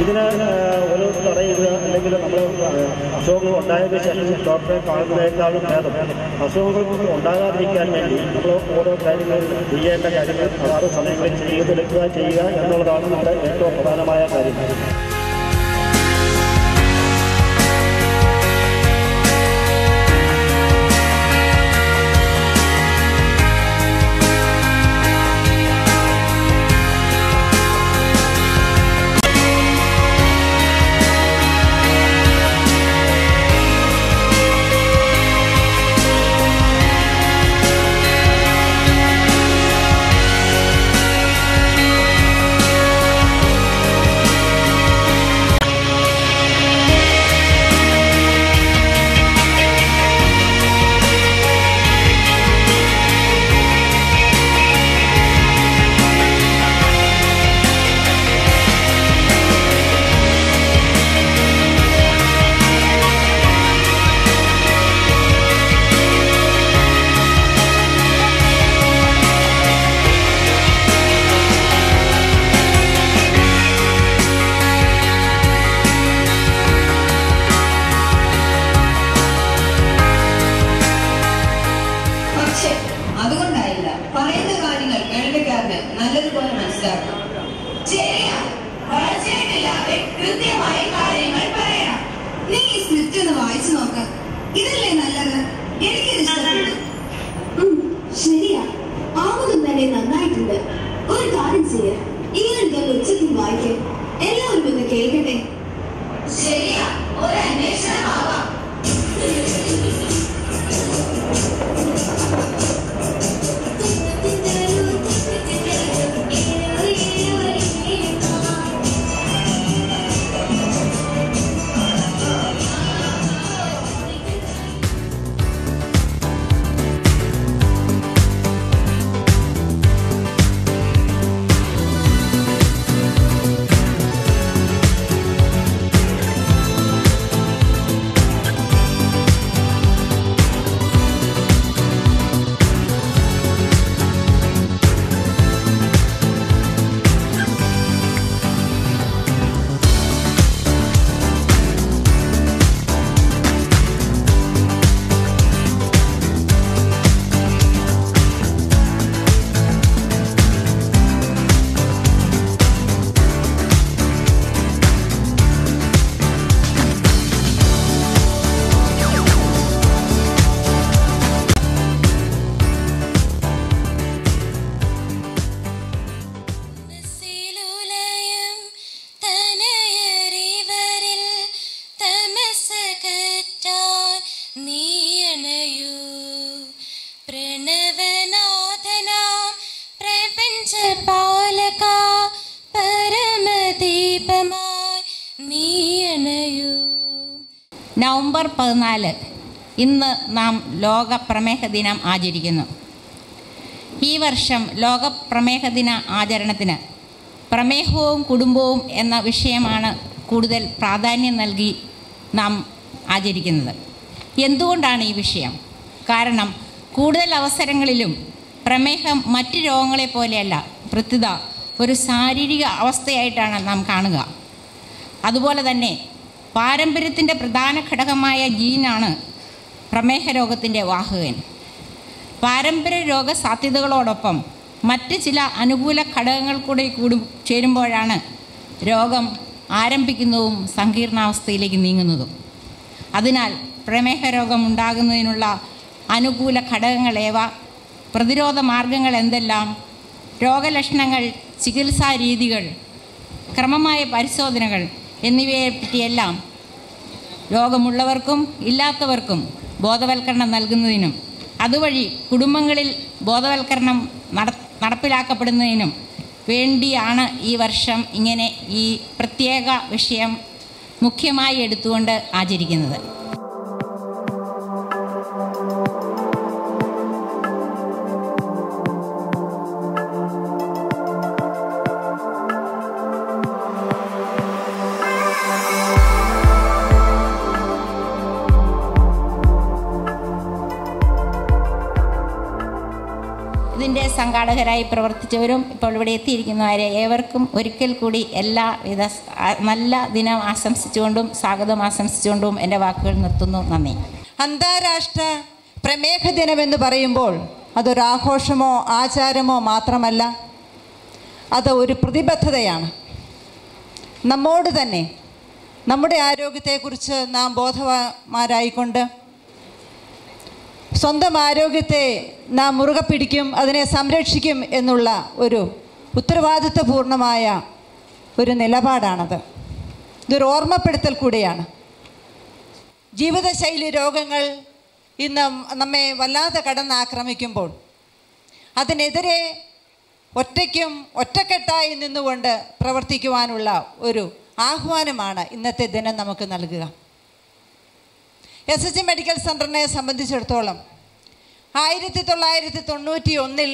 ഇതിന് ഏഹ്, ഒരു തടയിടുക അല്ലെങ്കിൽ നമ്മൾ അസുഖങ്ങൾ ഉണ്ടായതിനു ശേഷം ഡോക്ടറെ കാണുന്നതിനേക്കാളും ഭേദം അസുഖങ്ങൾ ഉണ്ടാകാതിരിക്കാൻ വേണ്ടി നമ്മൾ ഓരോ കാര്യങ്ങൾ ചെയ്യേണ്ട കാര്യങ്ങൾ അതാത് സമയങ്ങളിൽ ചെയ്തെടുക്കുക ചെയ്യുക എന്നുള്ളതാണ് നമ്മുടെ ഏറ്റവും പ്രധാനമായ കാര്യം പക്ഷെ അതുകൊണ്ടായില്ല പറയുന്ന കാര്യങ്ങൾ കേൾവിക്കാരന് നല്ലതുപോലെ മനസ്സിലാക്കണം ശരിയാ വളർച്ചയില്ലാതെ കൃത്യമായ കാര്യങ്ങൾ പറയണം നീ ഈ സ്ക്രിപ്റ്റ് ഒന്ന് വായിച്ചു നോക്ക ഇതല്ലേ നല്ലത് എനിക്കിത് ഇഷ്ടപ്പെട്ടു ഉം, ശരിയാ ആമുഖം തന്നെ നന്നായിട്ടുണ്ട് ഒരു കാര്യം ചെയ്യ ഇങ്ങനെ ഇതൊന്ന് ഉച്ചത്തിൽ വായിക്കേ എല്ലാവരും ഒന്ന് കേൾക്കട്ടെ ശരിയാ ഒരു അന്വേഷണമാവാം മനസ്സിലുലയും തനയറിവരിൽ തമസകറ്റാൻ നീയണയൂ പ്രണവനാഥനാം പ്രപഞ്ചപാലക പരമദീപമായി നീയണയൂ നവംബർ പതിനാല് ഇന്ന് നാം ലോക പ്രമേഹ ദിനം ആചരിക്കുന്നു ഈ വർഷം ലോക പ്രമേഹ ദിന ആചരണത്തിന് പ്രമേഹവും കുടുംബവും എന്ന വിഷയമാണ് കൂടുതൽ പ്രാധാന്യം നൽകി നാം ആചരിക്കുന്നത് എന്തുകൊണ്ടാണ് ഈ വിഷയം കാരണം കൂടുതൽ അവസരങ്ങളിലും പ്രമേഹം മറ്റ് രോഗങ്ങളെ പോലെയല്ല പ്രത്യുത ഒരു ശാരീരിക അവസ്ഥയായിട്ടാണ് നാം കാണുക അതുപോലെ തന്നെ പാരമ്പര്യത്തിൻ്റെ പ്രധാന ഘടകമായ ജീനാണ് പ്രമേഹ രോഗത്തിൻ്റെ വാഹകൻ പാരമ്പര്യ രോഗ സാധ്യതകളോടൊപ്പം മറ്റ് ചില അനുകൂല ഘടകങ്ങൾ കൂടി കൂടും ചേരുമ്പോഴാണ് രോഗം ആരംഭിക്കുന്നതും സങ്കീർണാവസ്ഥയിലേക്ക് നീങ്ങുന്നതും അതിനാൽ പ്രമേഹ രോഗം ഉണ്ടാകുന്നതിനുള്ള അനുകൂല ഘടകങ്ങളേവ പ്രതിരോധ മാർഗങ്ങൾ എന്തെല്ലാം രോഗലക്ഷണങ്ങൾ ചികിത്സാ രീതികൾ ക്രമമായ പരിശോധനകൾ എന്നിവയെ പറ്റിയെല്ലാം രോഗമുള്ളവർക്കും ഇല്ലാത്തവർക്കും ബോധവൽക്കരണം നൽകുന്നതിനും അതുവഴി കുടുംബങ്ങളിൽ ബോധവൽക്കരണം നട നടപ്പിലാക്കപ്പെടുന്നതിനും വേണ്ടിയാണ് ഈ വർഷം ഇങ്ങനെ ഈ പ്രത്യേക വിഷയം മുഖ്യമായി എടുത്തുകൊണ്ട് ആചരിക്കുന്നത് ഇതിൻ്റെ സംഘാടകരായി പ്രവർത്തിച്ചവരും ഇപ്പോൾ ഇവിടെ എത്തിയിരിക്കുന്നവരെ ഏവർക്കും ഒരിക്കൽ കൂടി എല്ലാവിധ സ്- ആ- നല്ല ദിനം ആശംസിച്ചുകൊണ്ടും സ്വാഗതം ആശംസിച്ചുകൊണ്ടും എൻ്റെ വാക്കുകൾ നിർത്തുന്നു നന്ദി അന്താരാഷ്ട്ര പ്രമേഹ ദിനമെന്ന് പറയുമ്പോൾ അതൊരു ആഘോഷമോ ആചാരമോ മാത്രമല്ല അത് ഒരു പ്രതിബദ്ധതയാണ് നമ്മോട് തന്നെ നമ്മുടെ ആരോഗ്യത്തെക്കുറിച്ച് നാം ബോധവാന്മാരായിക്കൊണ്ട് സ്വന്തം ആരോഗ്യത്തെ നാം മുറുകെ പിടിക്കും അതിനെ സംരക്ഷിക്കും എന്നുള്ള ഒരു ഉത്തരവാദിത്വപൂർണമായ ഒരു നിലപാടാണത് ഇതൊരു ഓർമ്മപ്പെടുത്തൽ കൂടിയാണ് ജീവിതശൈലി രോഗങ്ങൾ ഇന്ന് നമ്മെ വല്ലാതെ കടന്നാക്രമിക്കുമ്പോൾ അതിനെതിരെ ഒറ്റയ്ക്കും ഒറ്റക്കെട്ടായി നിന്നുകൊണ്ട് പ്രവർത്തിക്കുവാനുള്ള ഒരു ആഹ്വാനമാണ് ഇന്നത്തെ ദിനം നമുക്ക് നൽകുക എസ് എച്ച് മെഡിക്കൽ സെൻറ്ററിനെ സംബന്ധിച്ചിടത്തോളം ആയിരത്തി തൊള്ളായിരത്തി തൊണ്ണൂറ്റി ഒന്നിൽ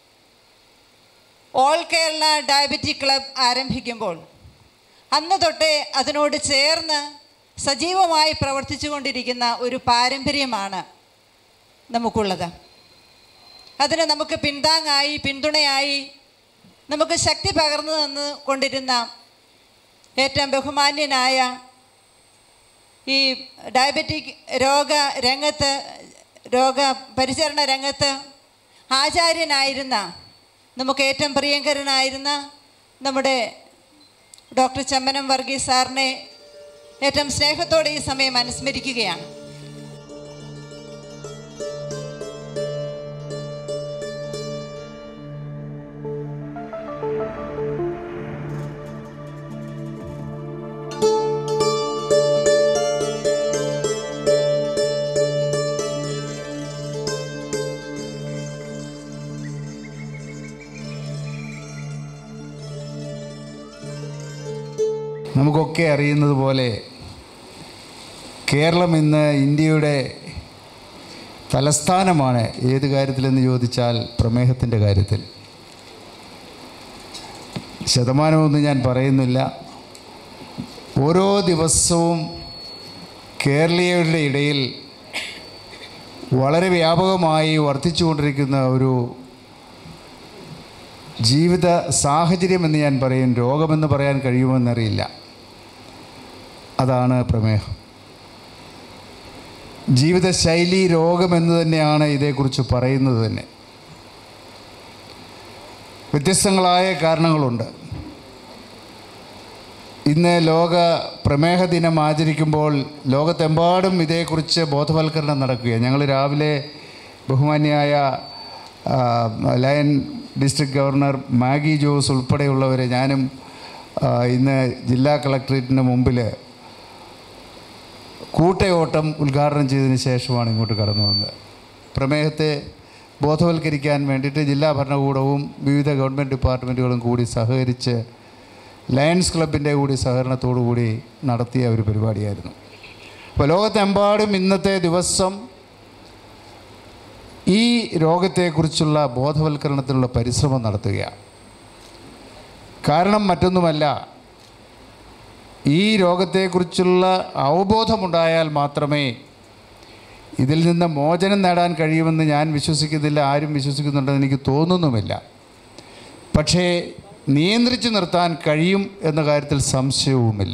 ഓൾ കേരള ഡയബറ്റിക് ക്ലബ് ആരംഭിക്കുമ്പോൾ അന്ന് തൊട്ടേ അതിനോട് ചേർന്ന് സജീവമായി പ്രവർത്തിച്ചുകൊണ്ടിരിക്കുന്ന ഒരു പാരമ്പര്യമാണ് നമുക്കുള്ളത് അതിന് നമുക്ക് പിന്താങ്ങായി പിന്തുണയായി നമുക്ക് ശക്തി പകർന്നു തന്നു കൊണ്ടിരുന്ന ഏറ്റവും ബഹുമാന്യനായ ഈ ഡയബറ്റിക് രോഗ രംഗത്ത് രോഗ പരിചരണ രംഗത്ത് ആചാര്യനായിരുന്ന നമുക്ക് ഏറ്റവും പ്രിയങ്കരനായിരുന്ന നമ്മുടെ ഡോക്ടർ ചമ്മനം വർഗീസ് സാറിനെ ഏറ്റവും സ്നേഹത്തോടെ ഈ സമയം അനുസ്മരിക്കുകയാണ് നമുക്കൊക്കെ അറിയുന്നത് പോലെ കേരളം ഇന്ന് ഇന്ത്യയുടെ തലസ്ഥാനമാണ് ഏത് കാര്യത്തിലെന്ന് ചോദിച്ചാൽ പ്രമേഹത്തിൻ്റെ കാര്യത്തിൽ ശതമാനമൊന്നും ഞാൻ പറയുന്നില്ല ഓരോ ദിവസവും കേരളീയരുടെ ഇടയിൽ വളരെ വ്യാപകമായി വർദ്ധിച്ചുകൊണ്ടിരിക്കുന്ന ഒരു ജീവിത സാഹചര്യം എന്ന് ഞാൻ പറയും രോഗമെന്ന് പറയാൻ കഴിയുമെന്നറിയില്ല അതാണ് പ്രമേഹം ജീവിതശൈലി രോഗമെന്ന് തന്നെയാണ് ഇതേക്കുറിച്ച് പറയുന്നത് തന്നെ വ്യത്യസ്തങ്ങളായ കാരണങ്ങളുണ്ട് ഇന്ന് ലോക പ്രമേഹ ദിനം ആചരിക്കുമ്പോൾ ലോകത്തെമ്പാടും ഇതേക്കുറിച്ച് ബോധവൽക്കരണം നടക്കുകയാണ് ഞങ്ങൾ രാവിലെ ബഹുമാന്യായ ആ, lion district governor Maggie Jose ഉൾപ്പെടെയുള്ളവരെ ഞാനും ആ, ഇന്ന് ജില്ലാ കളക്ട്രേറ്റിന് മുമ്പിൽ കൂട്ടയോട്ടം ഉദ്ഘാടനം ചെയ്തതിന് ശേഷമാണ് ഇങ്ങോട്ട് കടന്നു വന്നത് പ്രമേഹത്തെ ബോധവൽക്കരിക്കാൻ വേണ്ടിയിട്ട് ജില്ലാ ഭരണകൂടവും വിവിധ ഗവൺമെൻറ് ഡിപ്പാർട്ട്മെൻറ്റുകളും കൂടി സഹകരിച്ച് ലയൺസ് ക്ലബിൻ്റെ കൂടി സഹകരണത്തോടു കൂടി നടത്തിയ ഒരു പരിപാടിയായിരുന്നു അപ്പോൾ ലോകത്തെമ്പാടും ഇന്നത്തെ ദിവസം ഈ രോഗത്തെക്കുറിച്ചുള്ള ബോധവൽക്കരണത്തിനുള്ള പരിശ്രമം നടത്തുകയാണ് കാരണം മറ്റൊന്നുമല്ല ഈ രോഗത്തെക്കുറിച്ചുള്ള അവബോധമുണ്ടായാൽ മാത്രമേ ഇതിൽ നിന്ന് മോചനം നേടാൻ കഴിയുമെന്ന് ഞാൻ വിശ്വസിക്കുന്നില്ല ആരും വിശ്വസിക്കുന്നുണ്ടെന്ന് എനിക്ക് തോന്നുന്നുമില്ല പക്ഷേ നിയന്ത്രിച്ചു നിർത്താൻ കഴിയും എന്ന കാര്യത്തിൽ സംശയവുമില്ല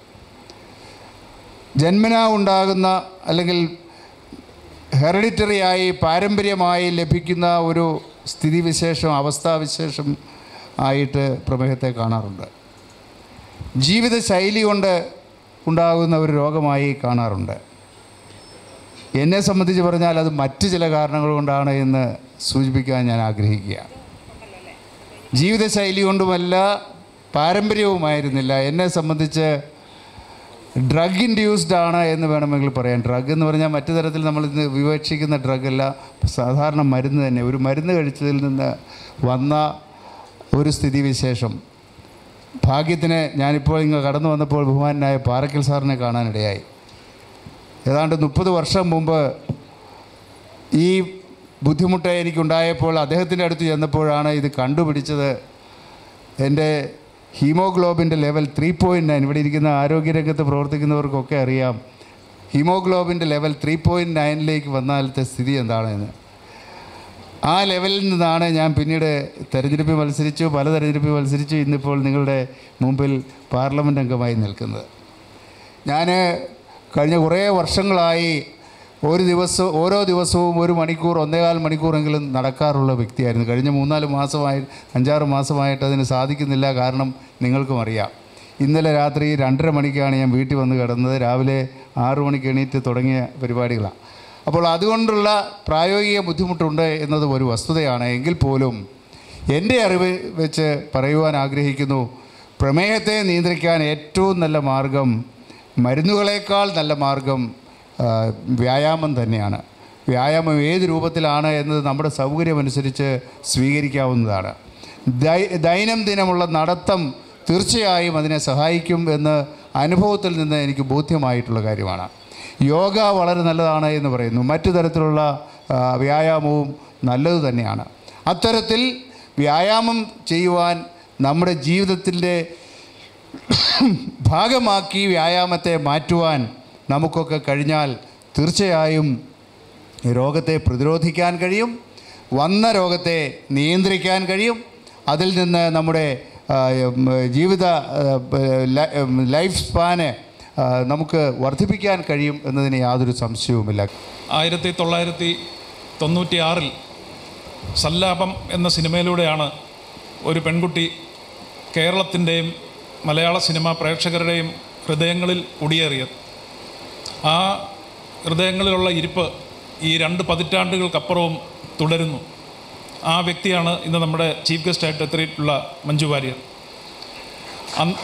ജന്മനാ ഉണ്ടാകുന്ന അല്ലെങ്കിൽ ഹെറിഡിറ്ററിയായി പാരമ്പര്യമായി ലഭിക്കുന്ന ഒരു സ്ഥിതിവിശേഷം അവസ്ഥാവിശേഷം ആയിട്ട് പ്രമേഹത്തെ കാണാറുണ്ട് ജീവിതശൈലി കൊണ്ട് ഉണ്ടാകുന്ന ഒരു രോഗമായി കാണാറുണ്ട് എന്നെ സംബന്ധിച്ച് പറഞ്ഞാൽ അത് മറ്റ് ചില കാരണങ്ങൾ കൊണ്ടാണ് എന്ന് സൂചിപ്പിക്കാൻ ഞാൻ ആഗ്രഹിക്കുക ജീവിതശൈലി കൊണ്ടുമല്ല പാരമ്പര്യവുമായിരുന്നില്ല എന്നെ സംബന്ധിച്ച് ഡ്രഗ് ഇൻഡ്യൂസ്ഡ് ആണ് എന്ന് വേണമെങ്കിൽ പറയാം ഡ്രഗ് എന്ന് പറഞ്ഞാൽ മറ്റു തരത്തിൽ നമ്മൾ ഇന്ന് വിവക്ഷിക്കുന്ന ഡ്രഗ് അല്ല സാധാരണ മരുന്ന് തന്നെ ഒരു മരുന്ന് കഴിച്ചതിൽ നിന്ന് വന്ന ഒരു സ്ഥിതിവിശേഷം ഭാഗ്യത്തിന് ഞാനിപ്പോൾ ഇങ്ങ് കടന്നു വന്നപ്പോൾ ബഹുമാനായ പാറക്കൽ സാറിനെ കാണാനിടയായി ഏതാണ്ട് മുപ്പത് വർഷം മുമ്പ് ഈ ബുദ്ധിമുട്ട് എനിക്കുണ്ടായപ്പോൾ അദ്ദേഹത്തിൻ്റെ അടുത്ത് ചെന്നപ്പോഴാണ് ഇത് കണ്ടുപിടിച്ചത് എൻ്റെ ഹീമോഗ്ലോബിൻ്റെ ലെവൽ ത്രീ പോയിൻറ്റ് നയൻ ഇവിടെ ഇരിക്കുന്ന ആരോഗ്യരംഗത്ത് പ്രവർത്തിക്കുന്നവർക്കൊക്കെ അറിയാം ഹീമോഗ്ലോബിൻ്റെ ലെവൽ ത്രീ പോയിൻറ്റ് നയനിലേക്ക് വന്നാലത്തെ സ്ഥിതി എന്താണെന്ന് ആ ലെവലിൽ നിന്നാണ് ഞാൻ പിന്നീട് തെരഞ്ഞെടുപ്പിൽ മത്സരിച്ചു പല തെരഞ്ഞെടുപ്പിൽ മത്സരിച്ചു ഇന്നിപ്പോൾ നിങ്ങളുടെ മുമ്പിൽ പാർലമെൻറ്റ് അംഗമായി നിൽക്കുന്നത് ഞാൻ കഴിഞ്ഞ കുറേ വർഷങ്ങളായി ഒരു ദിവസം ഓരോ ദിവസവും ഒരു മണിക്കൂർ ഒന്നേകാൽ മണിക്കൂറെങ്കിലും നടക്കാറുള്ള വ്യക്തിയായിരുന്നു കഴിഞ്ഞ മൂന്നാല് മാസമായി അഞ്ചാറ് മാസമായിട്ട് അതിന് സാധിക്കുന്നില്ല കാരണം നിങ്ങൾക്കും അറിയാം ഇന്നലെ രാത്രി രണ്ടര മണിക്കാണ് ഞാൻ വീട്ടിൽ വന്ന് കിടന്നത് രാവിലെ ആറു മണിക്ക് എണീറ്റ് തുടങ്ങിയ പരിപാടികളാണ് അപ്പോൾ അതുകൊണ്ടുള്ള പ്രായോഗിക ബുദ്ധിമുട്ടുണ്ട് എന്നത് ഒരു വസ്തുതയാണ് എങ്കിൽ പോലും എൻ്റെ അറിവ് വെച്ച് പറയുവാൻ ആഗ്രഹിക്കുന്നു പ്രമേഹത്തെ നിയന്ത്രിക്കാൻ ഏറ്റവും നല്ല മാർഗം മരുന്നുകളേക്കാൾ നല്ല മാർഗം ആ, വ്യായാമം തന്നെയാണ് വ്യായാമം ഏത് രൂപത്തിലാണ് എന്നത് നമ്മുടെ സൗകര്യമനുസരിച്ച് സ്വീകരിക്കാവുന്നതാണ് ദൈ ദൈനംദിനമുള്ള നടത്തം തീർച്ചയായും അതിനെ സഹായിക്കും എന്ന് അനുഭവത്തിൽ നിന്ന് എനിക്ക് ബോധ്യമായിട്ടുള്ള കാര്യമാണ് യോഗ വളരെ നല്ലതാണ് എന്ന് പറയുന്നു മറ്റു തരത്തിലുള്ള ആ, വ്യായാമവും നല്ലത് തന്നെയാണ് അത്തരത്തിൽ വ്യായാമം ചെയ്യുവാൻ നമ്മുടെ ജീവിതത്തിൻ്റെ ഭാഗമാക്കി വ്യായാമത്തെ മാറ്റുവാൻ നമുക്കൊക്കെ കഴിഞ്ഞാൽ തീർച്ചയായും ഈ രോഗത്തെ പ്രതിരോധിക്കാൻ കഴിയും വന്ന രോഗത്തെ നിയന്ത്രിക്കാൻ കഴിയും അതിൽ നിന്ന് നമ്മുടെ ആ, ഉം, ജീവിത ആ, ല- ഉം, ലൈഫ് സ്പാന് ആ, നമുക്ക് വർദ്ധിപ്പിക്കാൻ കഴിയും എന്നതിന് യാതൊരു സംശയവുമില്ല ആയിരത്തി തൊള്ളായിരത്തി തൊണ്ണൂറ്റി ആറിൽ സല്ലാപം എന്ന സിനിമയിലൂടെയാണ് ഒരു പെൺകുട്ടി കേരളത്തിൻ്റെയും മലയാള സിനിമ പ്രേക്ഷകരുടെയും ഹൃദയങ്ങളിൽ കുടിയേറിയത് ആ ഹൃദയങ്ങളിലുള്ള ഇരിപ്പ് ഈ രണ്ട് പതിറ്റാണ്ടുകൾക്കപ്പുറവും തുടരുന്നു ആ വ്യക്തിയാണ് ഇന്ന് നമ്മുടെ ചീഫ് ഗസ്റ്റായിട്ട് എത്തിയിട്ടുള്ള മഞ്ജു വാര്യർ അന്ന്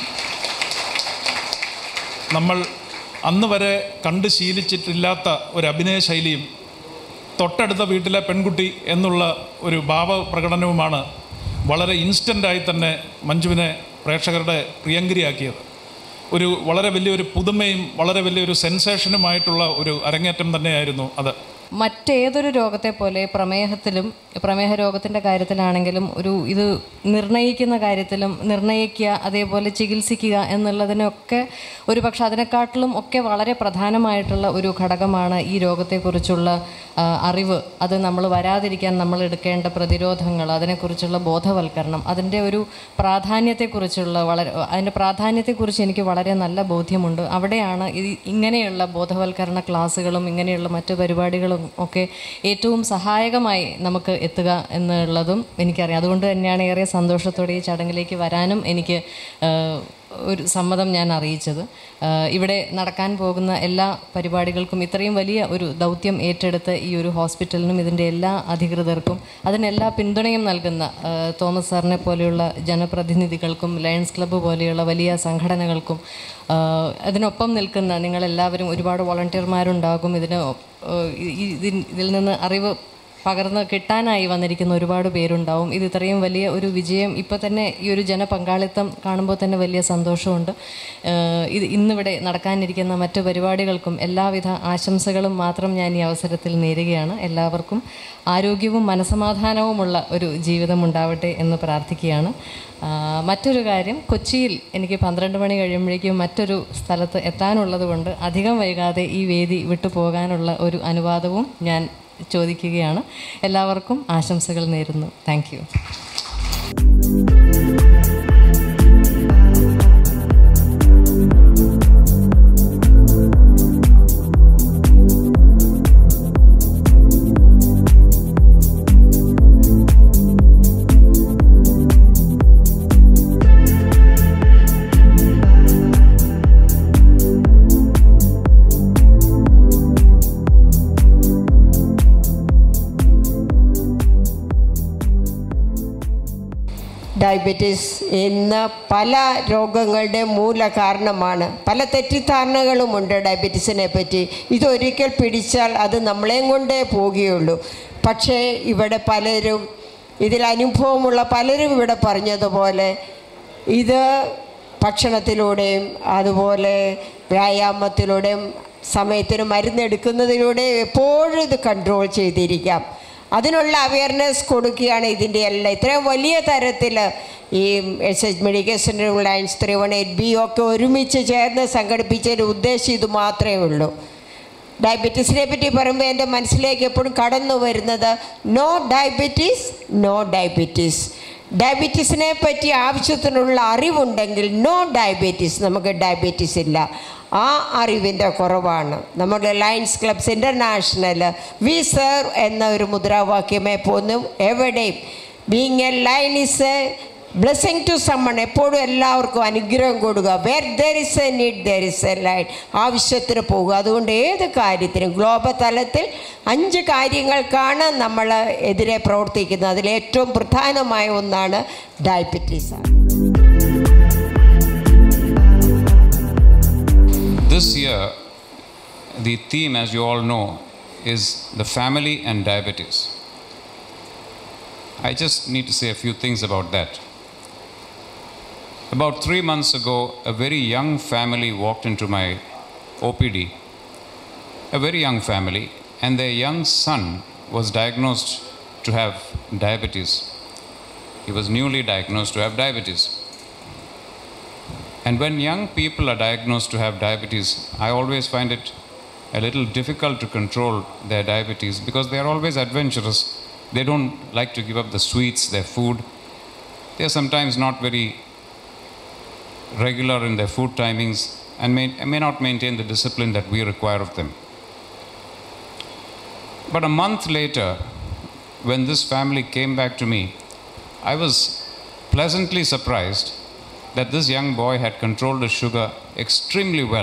നമ്മൾ അന്ന് വരെ കണ്ട് ശീലിച്ചിട്ടില്ലാത്ത ഒരു അഭിനയ ശൈലിയും തൊട്ടടുത്ത വീട്ടിലെ പെൺകുട്ടി എന്നുള്ള ഒരു ഭാവ പ്രകടനവുമാണ് വളരെ ഇൻസ്റ്റൻ്റായി തന്നെ മഞ്ജുവിനെ പ്രേക്ഷകരുടെ പ്രിയങ്കരിയാക്കിയത് ഒരു വളരെ വലിയൊരു പുതുമയും വളരെ വലിയൊരു സെൻസേഷനുമായിട്ടുള്ള ഒരു അരങ്ങേറ്റം തന്നെയായിരുന്നു അത് മറ്റേതൊരു രോഗത്തെ പോലെ പ്രമേഹത്തിലും പ്രമേഹ രോഗത്തിൻ്റെ കാര്യത്തിലാണെങ്കിലും ഒരു ഇത് നിർണയിക്കുന്ന കാര്യത്തിലും നിർണയിക്കുക അതേപോലെ ചികിത്സിക്കുക എന്നുള്ളതിനൊക്കെ ഒരു പക്ഷെ അതിനെക്കാട്ടിലും ഒക്കെ വളരെ പ്രധാനമായിട്ടുള്ള ഒരു ഘടകമാണ് ഈ രോഗത്തെക്കുറിച്ചുള്ള ആ, അറിവ് അത് നമ്മൾ വരാതിരിക്കാൻ നമ്മൾ എടുക്കേണ്ട പ്രതിരോധങ്ങൾ അതിനെക്കുറിച്ചുള്ള ബോധവൽക്കരണം അതിൻ്റെ ഒരു പ്രാധാന്യത്തെക്കുറിച്ചുള്ള വളരെ അതിൻ്റെ പ്രാധാന്യത്തെക്കുറിച്ച് എനിക്ക് വളരെ നല്ല ബോധ്യമുണ്ട് അവിടെയാണ് ഈ ഇങ്ങനെയുള്ള ബോധവൽക്കരണ ക്ലാസ്സുകളും ഇങ്ങനെയുള്ള മറ്റു പരിപാടികളും ഒക്കെ ഏറ്റവും സഹായകമായി നമുക്ക് എത്തുക എന്നുള്ളതും എനിക്കറിയാം അതുകൊണ്ട് തന്നെയാണ് ഏറെ സന്തോഷത്തോടെ ഈ ചടങ്ങിലേക്ക് വരാനും എനിക്ക് ആ, ഒരു സമ്മതം ഞാൻ അറിയിച്ചത് ആ, ഇവിടെ നടക്കാൻ പോകുന്ന എല്ലാ പരിപാടികൾക്കും ഇത്രയും വലിയ ഒരു ദൗത്യം ഏറ്റെടുത്ത് ഈ ഒരു ഹോസ്പിറ്റലിനും ഇതിൻ്റെ എല്ലാ അധികൃതർക്കും അതിനെല്ലാ പിന്തുണയും നൽകുന്ന ആ, തോമസ് സാറിനെ പോലെയുള്ള ജനപ്രതിനിധികൾക്കും ലയൺസ് ക്ലബ്ബ് പോലെയുള്ള വലിയ സംഘടനകൾക്കും ആ, അതിനൊപ്പം നിൽക്കുന്ന നിങ്ങളെല്ലാവരും ഒരുപാട് വോളണ്ടിയർമാരുണ്ടാകും ഇതിന് ഒ- ഈ- ഈ- ഇതിൻ- ഇതിൽ നിന്ന് അറിവ് പകർന്ന് കിട്ടാനായി വന്നിരിക്കുന്ന ഒരുപാട് പേരുണ്ടാവും ഇത് ഇത്രയും വലിയ ഒരു വിജയം ഇപ്പോൾ തന്നെ ഈ ഒരു ജനപങ്കാളിത്തം കാണുമ്പോൾ തന്നെ വലിയ സന്തോഷമുണ്ട് ഏഹ് ഇത് ഇന്നിവിടെ നടക്കാനിരിക്കുന്ന മറ്റു പരിപാടികൾക്കും എല്ലാവിധ ആശംസകളും മാത്രം ഞാൻ ഈ അവസരത്തിൽ നേരുകയാണ് എല്ലാവർക്കും ആരോഗ്യവും മനസമാധാനവുമുള്ള ഒരു ജീവിതം ഉണ്ടാവട്ടെ എന്ന് പ്രാർത്ഥിക്കുകയാണ് ആ, മറ്റൊരു കാര്യം കൊച്ചിയിൽ എനിക്ക് പന്ത്രണ്ട് മണി കഴിയുമ്പോഴേക്കും മറ്റൊരു സ്ഥലത്ത് എത്താനുള്ളത് കൊണ്ട് അധികം വൈകാതെ ഈ വേദി വിട്ടു പോകാനുള്ള ഒരു അനുവാദവും ഞാൻ ചോദിക്കുകയാണ് എല്ലാവർക്കും ആശംസകൾ നേരുന്നു താങ്ക് യു ഡയബറ്റീസ് എന്ന പല രോഗങ്ങളുടെ മൂല കാരണമാണ് പല തെറ്റിദ്ധാരണകളുമുണ്ട് ഡയബറ്റീസിനെ പറ്റി ഇതൊരിക്കൽ പിടിച്ചാൽ അത് നമ്മളെയും കൊണ്ടേ പോവുകയുള്ളൂ പക്ഷേ ഇവിടെ പലരും ഇതിൽ അനുഭവമുള്ള പലരും ഇവിടെ പറഞ്ഞതുപോലെ ഇത് ഭക്ഷണത്തിലൂടെയും അതുപോലെ വ്യായാമത്തിലൂടെയും സമയത്തിന് മരുന്നെടുക്കുന്നതിലൂടെ എപ്പോഴും ഇത് കൺട്രോൾ ചെയ്തിരിക്കാം അതിനുള്ള അവയർനെസ് കൊടുക്കുകയാണ് ഇതിൻ്റെ എല്ലാം ഇത്രയും വലിയ തരത്തിൽ ഈ S H medical centre lions three one eight B ഒക്കെ ഒരുമിച്ച് ചേർന്ന് സംഘടിപ്പിച്ചതിൻ്റെ ഉദ്ദേശം ഇത് മാത്രമേ ഉള്ളൂ ഡയബറ്റീസിനെ പറ്റി പറയുമ്പോൾ എൻ്റെ മനസ്സിലേക്ക് എപ്പോഴും കടന്നു വരുന്നത് നോ ഡയബറ്റീസ് നോ ഡയബറ്റീസ് ഡയബറ്റീസിനെ പറ്റി ആവശ്യത്തിനുള്ള അറിവുണ്ടെങ്കിൽ നോ ഡയബറ്റീസ് നമുക്ക് ഡയബറ്റീസ് ഇല്ല ആ അറിവിൻ്റെ കുറവാണ് നമ്മുടെ lions clubs international we serve എന്ന ഒരു മുദ്രാവാക്യമേ പോന്നും എവിടെയും being a lion is a blessing to someone എപ്പോഴും എല്ലാവർക്കും അനുഗ്രഹം കൊടുക്കുക where there is a need there is a lion ആവശ്യത്തിന് പോകുക അതുകൊണ്ട് ഏത് കാര്യത്തിനും ഗ്ലോബൽ തലത്തിൽ അഞ്ച് കാര്യങ്ങൾക്കാണ് നമ്മൾ എതിരെ പ്രവർത്തിക്കുന്നത് അതിൽ ഏറ്റവും പ്രധാനമായ ഒന്നാണ് diabetes This year, the theme, as you all know, is the family and diabetes. I just need to say a few things about that. About three months ago, a very young family walked into my OPD, a very young family, and their young son was diagnosed to have diabetes. He was newly diagnosed to have diabetes. And when young people are diagnosed to have diabetes, I always find it a little difficult to control their diabetes because they are always adventurous. They don't like to give up the sweets, their food. They are sometimes not very regular in their food timings and may, may not maintain the discipline that we require of them. But a month later, when this family came back to me, I was pleasantly surprised that this young boy had controlled his sugar extremely well.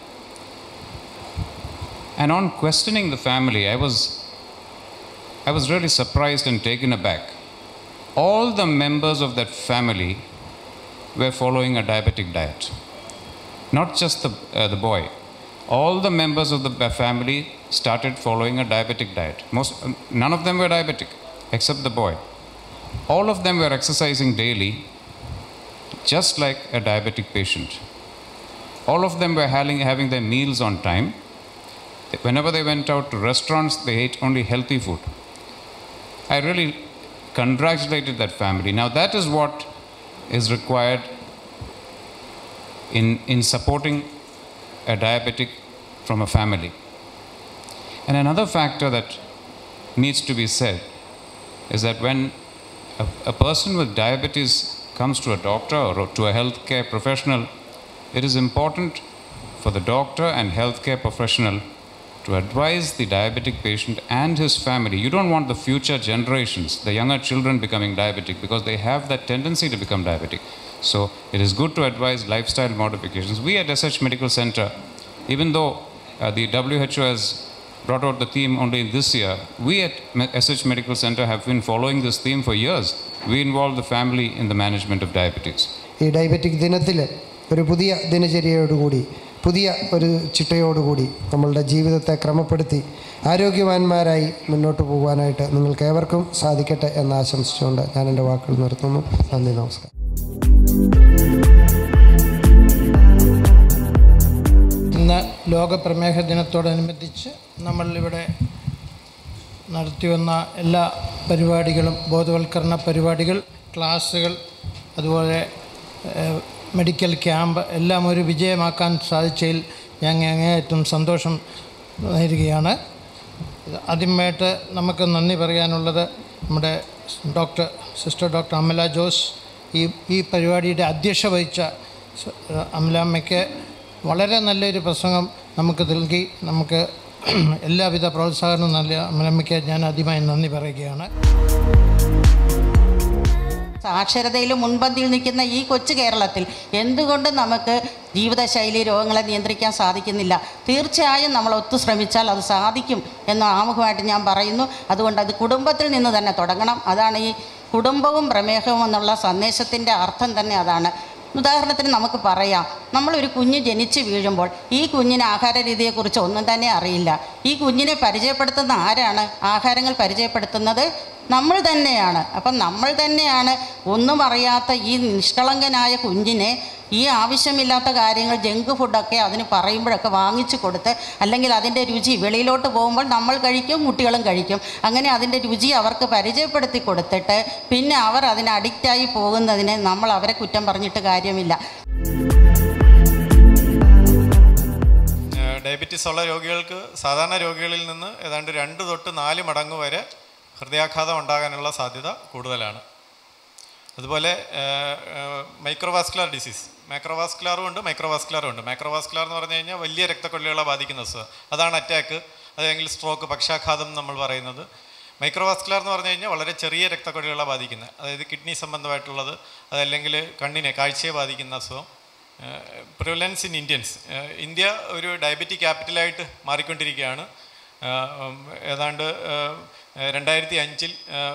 And on questioning the family, I was, I was really surprised and taken aback. All the members of that family were following a diabetic diet. Not just the, uh, the boy. All the members of the ba- family started following a diabetic diet. Most, um, none of them were diabetic, except the boy. All of them were exercising daily just like a diabetic patient. All of them were having, having their meals on time. Whenever they went out to restaurants, they ate only healthy food. I really congratulated that family. Now, that is what is required in, in supporting a diabetic from a family. And another factor that needs to be said is that when a, a person with diabetes comes to a doctor or to a healthcare professional, it is important for the doctor and healthcare professional to advise the diabetic patient and his family. You don't want the future generations, the younger children becoming diabetic because they have that tendency to become diabetic. So it is good to advise lifestyle modifications. We at SH Medical Center, even though uh, the WHO has brought out the theme only this year, we at Me- SH Medical Center have been following this theme for years. We involve the family in the management of diabetes. ഈ diabetic ദിനത്തിൽ ഒരു പുതിയ ദിനചര്യയോടുകൂടി പുതിയ ഒരു ചിട്ടയോടുകൂടി നമ്മളുടെ ജീവിതത്തെ ക്രമപ്പെടുത്തി ആരോഗ്യവാന്മാരായി മുന്നോട്ട് പോകാനായിട്ട് നിങ്ങൾക്ക് ഏവർക്കും സാധിക്കട്ടെ എന്ന് ആശംസിച്ചുകൊണ്ട് ഞാൻ എൻ്റെ വാക്കുകൾ നിർത്തുന്നു നന്ദി നമസ്കാരം ഇന്ന് ലോക പ്രമേഹ ദിനത്തോടനുബന്ധിച്ച് നമ്മൾ ഇവിടെ നടത്തിവന്ന എല്ലാ പരിപാടികളും ബോധവൽക്കരണ പരിപാടികൾ ക്ലാസ്സുകൾ അതുപോലെ ഏഹ്, മെഡിക്കൽ ക്യാമ്പ് എല്ലാം ഒരു വിജയമാക്കാൻ സാധിച്ചതിൽ ഞങ്ങൾ അങ്ങേയറ്റം സന്തോഷം നേരുകയാണ് ആദ്യമായിട്ട് നമുക്ക് നന്ദി പറയാനുള്ളത് നമ്മുടെ doctor sister doctor Amala Jose ഈ ഈ പരിപാടിയുടെ അധ്യക്ഷ വഹിച്ച സ- അമലാമ്മയ്ക്ക് വളരെ നല്ലൊരു പ്രസംഗം നമുക്ക് നൽകി നമുക്ക് എല്ലാവിധ പ്രോത്സാഹനവും നൽകിയ അമലമ്മയ്ക്ക് ഞാൻ ആദ്യമായി നന്ദി പറയുകയാണ് സാക്ഷരതയിൽ മുൻപന്തിയിൽ നിൽക്കുന്ന ഈ കൊച്ചു കേരളത്തിൽ എന്തുകൊണ്ട് നമുക്ക് ജീവിതശൈലി രോഗങ്ങളെ നിയന്ത്രിക്കാൻ സാധിക്കുന്നില്ല തീർച്ചയായും നമ്മൾ ഒത്തു ശ്രമിച്ചാൽ അത് സാധിക്കും എന്ന് ആമുഖമായിട്ട് ഞാൻ പറയുന്നു അതുകൊണ്ട് അത് കുടുംബത്തിൽ നിന്ന് തന്നെ തുടങ്ങണം അതാണ് ഈ കുടുംബവും പ്രമേഹവും എന്നുള്ള സന്ദേശത്തിൻ്റെ അർത്ഥം തന്നെ അതാണ് ഉദാഹരണത്തിന് നമുക്ക് പറയാം നമ്മളൊരു കുഞ്ഞ് ജനിച്ച് വീഴുമ്പോൾ ഈ കുഞ്ഞിന് ആഹാര രീതിയെക്കുറിച്ച് ഒന്നും തന്നെ അറിയില്ല ഈ കുഞ്ഞിനെ പരിചയപ്പെടുത്തുന്ന ആരാണ് ആഹാരങ്ങൾ പരിചയപ്പെടുത്തുന്നത് നമ്മൾ തന്നെയാണ് അപ്പം നമ്മൾ തന്നെയാണ് ഒന്നും അറിയാത്ത ഈ നിഷ്കളങ്കനായ കുഞ്ഞിനെ ഈ ആവശ്യമില്ലാത്ത കാര്യങ്ങൾ ജങ്ക് ഫുഡൊക്കെ അതിന് പറയുമ്പോഴൊക്കെ വാങ്ങിച്ചു കൊടുത്ത് അല്ലെങ്കിൽ അതിൻ്റെ രുചി വെളിയിലോട്ട് പോകുമ്പോൾ നമ്മൾ കഴിക്കും കുട്ടികളും കഴിക്കും അങ്ങനെ അതിൻ്റെ രുചി അവർക്ക് പരിചയപ്പെടുത്തി കൊടുത്തിട്ട് പിന്നെ അവർ അതിന് അഡിക്റ്റായി പോകുന്നതിന് നമ്മൾ അവരെ കുറ്റം പറഞ്ഞിട്ട് കാര്യമില്ല ഡയബറ്റീസ് ഉള്ള രോഗികൾക്ക് സാധാരണ രോഗികളിൽ നിന്ന് ഏതാണ്ട് രണ്ട് തൊട്ട് നാല് മടങ്ങ് വരെ ഹൃദയാഘാതം ഉണ്ടാകാനുള്ള സാധ്യത കൂടുതലാണ് അതുപോലെ മൈക്രോവാസ്കുലർ ഡിസീസ് മൈക്രോവാസ്കുലറും ഉണ്ട് മൈക്രോവാസ്കുലറും ഉണ്ട് മൈക്രോവാസ്കുലർ എന്ന് പറഞ്ഞു കഴിഞ്ഞാൽ വലിയ രക്തക്കൊള്ളികളെ ബാധിക്കുന്ന അസുഖം അതാണ് അറ്റാക്ക് അല്ലെങ്കിൽ സ്ട്രോക്ക് പക്ഷാഘാതം എന്ന് നമ്മൾ പറയുന്നത് മൈക്രോവാസ്കുലർ എന്ന് പറഞ്ഞു കഴിഞ്ഞാൽ വളരെ ചെറിയ രക്തക്കൊള്ളികളെ ബാധിക്കുന്നത് അതായത് കിഡ്നി സംബന്ധമായിട്ടുള്ളത് അതല്ലെങ്കിൽ കണ്ണിനെ കാഴ്ചയെ ബാധിക്കുന്ന അസുഖം പ്രിവലൻസ് ഇൻ ഇന്ത്യൻസ് ഇന്ത്യ ഒരു ഡയബറ്റിക് ക്യാപിറ്റലായിട്ട് മാറിക്കൊണ്ടിരിക്കുകയാണ് ഉം, ഏതാണ്ട് രണ്ടായിരത്തി അഞ്ചിൽ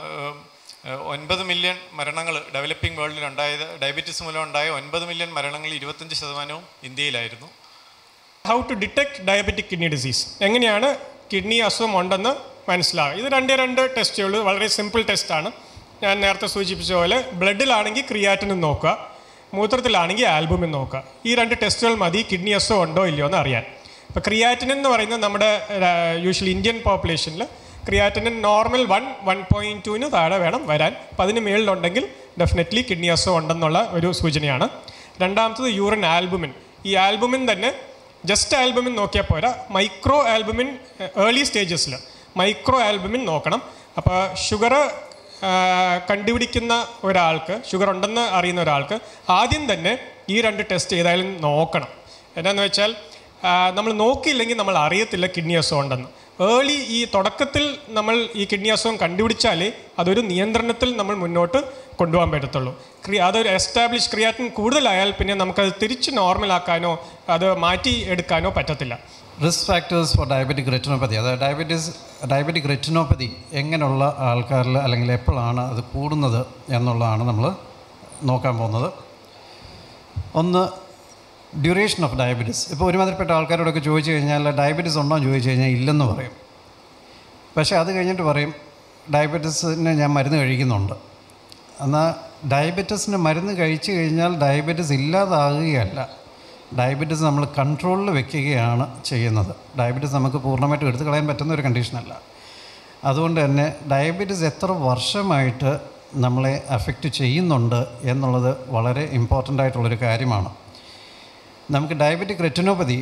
ഒൻപത് മില്യൺ മരണങ്ങൾ ഡെവലപ്പിംഗ് വേൾഡിൽ ഉണ്ടായത് ഡയബറ്റീസ് മൂലം ഉണ്ടായ ഒൻപത് മില്യൺ മരണങ്ങളിൽ ഇരുപത്തഞ്ച് ശതമാനവും ഇന്ത്യയിലായിരുന്നു how to detect diabetic kidney disease എങ്ങനെയാണ് കിഡ്നി അസുഖം ഉണ്ടെന്ന് മനസ്സിലാകുക ഇത് രണ്ടേ രണ്ട് ടെസ്റ്റുകൾ വളരെ സിമ്പിൾ ടെസ്റ്റാണ് ഞാൻ നേരത്തെ സൂചിപ്പിച്ച പോലെ ബ്ലഡിലാണെങ്കിൽ ക്രിയാറ്റിനും നോക്കുക മൂത്രത്തിലാണെങ്കിൽ ആൽബുമിൻ നോക്കുക ഈ രണ്ട് ടെസ്റ്റുകൾ മതി കിഡ്നി അസുഖം ഉണ്ടോ ഇല്ലയോ എന്ന് അറിയാൻ ഇപ്പോൾ ക്രിയാറ്റിനിൻ എന്ന് പറയുന്നത് നമ്മുടെ യൂഷ്വലി ഇന്ത്യൻ പോപ്പുലേഷനിൽ creatinine normal one one point ടുവിന് താഴെ വേണം വരാൻ അപ്പം അതിന് മേളിലുണ്ടെങ്കിൽ ഡെഫിനറ്റ്ലി കിഡ്നി അസുഖം ഉണ്ടെന്നുള്ള ഒരു സൂചനയാണ് രണ്ടാമത്തത് യൂറിൻ ആൽബുമിൻ ഈ ആൽബുമിൻ തന്നെ ജസ്റ്റ് ആൽബുമിൻ നോക്കിയാൽ പോരാ മൈക്രോ ആൽബുമിൻ ഏർലി സ്റ്റേജസിൽ മൈക്രോ ആൽബുമിൻ നോക്കണം അപ്പോൾ ഷുഗർ കണ്ടുപിടിക്കുന്ന ഒരാൾക്ക് ഷുഗർ ഉണ്ടെന്ന് അറിയുന്ന ഒരാൾക്ക് ആദ്യം തന്നെ ഈ രണ്ട് ടെസ്റ്റ് ഏതായാലും നോക്കണം എന്നാന്ന് വെച്ചാൽ നമ്മൾ നോക്കിയില്ലെങ്കിൽ നമ്മൾ അറിയത്തില്ല കിഡ്നി അസുഖം ഉണ്ടെന്ന് ഏർലി ഈ തുടക്കത്തിൽ നമ്മൾ ഈ കിഡ്നി അസുഖം കണ്ടുപിടിച്ചാലേ അതൊരു നിയന്ത്രണത്തിൽ നമ്മൾ മുന്നോട്ട് കൊണ്ടുപോകാൻ പറ്റത്തുള്ളൂ ക്രി അതൊരു എസ്റ്റാബ്ലിഷ് ക്രിയാറ്റിൻ കൂടുതലായാൽ പിന്നെ നമുക്കത് തിരിച്ച് നോർമലാക്കാനോ അത് മാറ്റി എടുക്കാനോ പറ്റത്തില്ല risk factors for diabetic retinopathy അതായത് ഡയബറ്റീസ് ഡയബറ്റിക് റെറ്റിനോപ്പതി എങ്ങനെയുള്ള ആൾക്കാരിൽ അല്ലെങ്കിൽ എപ്പോഴാണ് അത് കൂടുന്നത് എന്നുള്ളതാണ് നമ്മൾ നോക്കാൻ പോകുന്നത് ഒന്ന് ഡ്യൂറേഷൻ ഓഫ് ഡയബറ്റീസ് ഇപ്പോൾ ഒരുമാതിരിപ്പെട്ട ആൾക്കാരോടൊക്കെ ചോദിച്ചു കഴിഞ്ഞാൽ ഡയബറ്റീസ് ഉണ്ടോ എന്ന് ചോദിച്ചു കഴിഞ്ഞാൽ ഇല്ലെന്ന് പറയും പക്ഷേ അത് കഴിഞ്ഞിട്ട് പറയും ഡയബറ്റീസിന് ഞാൻ മരുന്ന് കഴിക്കുന്നുണ്ട് എന്നാൽ ഡയബറ്റീസിന് മരുന്ന് കഴിച്ചു കഴിഞ്ഞാൽ ഡയബറ്റീസ് ഇല്ലാതാകുകയല്ല ഡയബറ്റീസ് നമ്മൾ കൺട്രോളിൽ വെക്കുകയാണ് ചെയ്യുന്നത് ഡയബറ്റീസ് നമുക്ക് പൂർണ്ണമായിട്ടും എടുത്തു കളയാൻ പറ്റുന്ന ഒരു കണ്ടീഷനല്ല അതുകൊണ്ട് തന്നെ ഡയബറ്റീസ് എത്ര വർഷമായിട്ട് നമ്മളെ അഫക്റ്റ് ചെയ്യുന്നുണ്ട് എന്നുള്ളത് വളരെ ഇമ്പോർട്ടൻ്റ് ആയിട്ടുള്ളൊരു കാര്യമാണ് നമുക്ക് ഡയബറ്റിക് റെറ്റിനോപ്പതി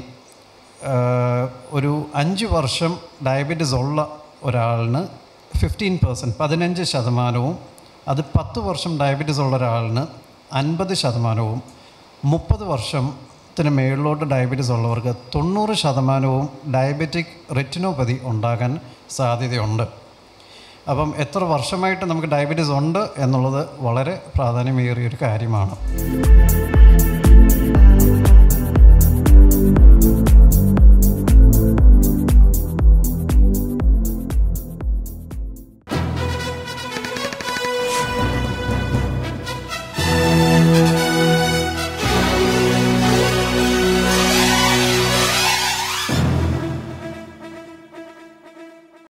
ഒരു അഞ്ച് വർഷം ഡയബറ്റീസ് ഉള്ള ഒരാളിന് ഫിഫ്റ്റീൻ പെർസെൻറ്റ് പതിനഞ്ച് ശതമാനവും അത് പത്ത് വർഷം ഡയബറ്റീസ് ഉള്ള ഒരാളിന് അൻപത് ശതമാനവും മുപ്പത് വർഷത്തിന് മേളിലോട്ട് ഡയബറ്റീസ് ഉള്ളവർക്ക് തൊണ്ണൂറ് ശതമാനവും ഡയബറ്റിക് റെറ്റിനോപ്പതി ഉണ്ടാകാൻ സാധ്യതയുണ്ട് അപ്പം എത്ര വർഷമായിട്ട് നമുക്ക് ഡയബറ്റീസ് ഉണ്ട് എന്നുള്ളത് വളരെ പ്രാധാന്യമേറിയൊരു കാര്യമാണ്